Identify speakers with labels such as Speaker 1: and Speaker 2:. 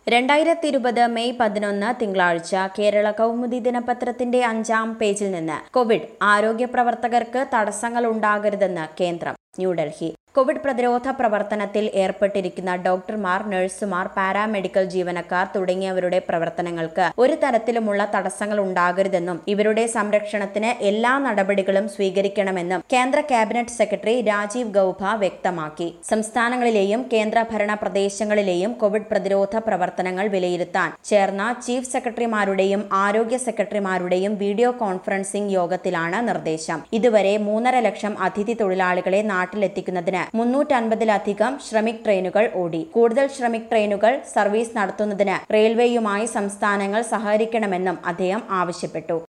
Speaker 1: രണ്ടായിരത്തി ഇരുപത് മെയ് പതിനൊന്ന് തിങ്കളാഴ്ച കേരള കൗമുദി ദിനപത്രത്തിന്റെ അഞ്ചാം പേജിൽ നിന്ന് കോവിഡ് ആരോഗ്യ പ്രവർത്തകർക്ക് തടസ്സങ്ങൾ ഉണ്ടാകരുതെന്ന് കേന്ദ്രം ന്യൂഡൽഹി കോവിഡ് പ്രതിരോധ പ്രവർത്തനത്തിൽ ഏർപ്പെട്ടിരിക്കുന്ന ഡോക്ടർമാർ നഴ്സുമാർ പാരാമെഡിക്കൽ ജീവനക്കാർ തുടങ്ങിയവരുടെ പ്രവർത്തനങ്ങൾക്ക് ഒരു തരത്തിലുമുള്ള തടസ്സങ്ങൾ ഉണ്ടാകരുതെന്നും ഇവരുടെ സംരക്ഷണത്തിന് എല്ലാ നടപടികളും സ്വീകരിക്കണമെന്നും കേന്ദ്ര ക്യാബിനറ്റ് സെക്രട്ടറി രാജീവ് ഗൌബ വ്യക്തമാക്കി സംസ്ഥാനങ്ങളിലെയും കേന്ദ്രഭരണ പ്രദേശങ്ങളിലെയും കോവിഡ് പ്രതിരോധ പ്രവർത്തനങ്ങൾ വിലയിരുത്താൻ ചേർന്ന ചീഫ് സെക്രട്ടറിമാരുടെയും ആരോഗ്യ സെക്രട്ടറിമാരുടെയും വീഡിയോ കോൺഫറൻസിംഗ് യോഗത്തിലാണ് നിർദ്ദേശം ഇതുവരെ മൂന്നര ലക്ഷം അതിഥി തൊഴിലാളികളെ നാട്ടിലെത്തിക്കുന്നതിന് മുന്നൂറ്റൻപതിലധികം ശ്രമിക് ട്രെയിനുകൾ ഓടി കൂടുതൽ ശ്രമിക് ട്രെയിനുകൾ സർവീസ് നടത്തുന്നതിന് റെയിൽവേയുമായി സംസ്ഥാനങ്ങൾ സഹകരിക്കണമെന്നും അദ്ദേഹം ആവശ്യപ്പെട്ടു